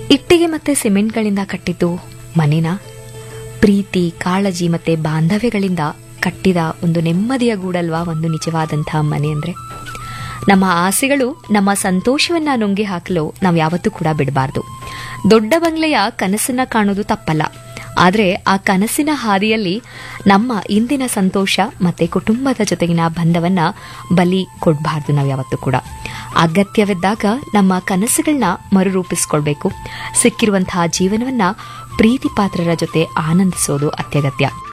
ಇಟ್ಟಿಗೆ ಮತ್ತೆ ಸಿಮೆಂಟ್ಗಳಿಂದ ಕಟ್ಟಿದ್ದು ಮನೆನ ಪ್ರೀತಿ ಕಾಳಜಿ ಮತ್ತೆ ಬಾಂಧವ್ಯಗಳಿಂದ ಕಟ್ಟಿದ ಒಂದು ನೆಮ್ಮದಿಯ ಗೂಡಲ್ವಾ ಒಂದು ನಿಜವಾದಂತಹ ಮನೆ ಅಂದ್ರೆ ನಮ್ಮ ಆಸೆಗಳು ನಮ್ಮ ಸಂತೋಷವನ್ನ ನುಂಗಿ ಹಾಕಲು ನಾವು ಯಾವತ್ತೂ ಕೂಡ ಬಿಡಬಾರ್ದು ದೊಡ್ಡ ಬಂಗ್ಲೆಯ ಕನಸನ್ನ ಕಾಣೋದು ತಪ್ಪಲ್ಲ ಆದರೆ ಆ ಕನಸಿನ ಹಾದಿಯಲ್ಲಿ ನಮ್ಮ ಇಂದಿನ ಸಂತೋಷ ಮತ್ತೆ ಕುಟುಂಬದ ಜೊತೆಗಿನ ಬಂಧವನ್ನ ಬಲಿ ಕೊಡಬಾರ್ದು ನಾವು ಯಾವತ್ತೂ ಕೂಡ ಅಗತ್ಯವಿದ್ದಾಗ ನಮ್ಮ ಕನಸುಗಳನ್ನ ಮರುರೂಪಿಸ್ಕೊಳ್ಬೇಕು ಸಿಕ್ಕಿರುವಂತಹ ಜೀವನವನ್ನ ಪ್ರೀತಿ ಪಾತ್ರರ ಜೊತೆ ಆನಂದಿಸೋದು ಅತ್ಯಗತ್ಯ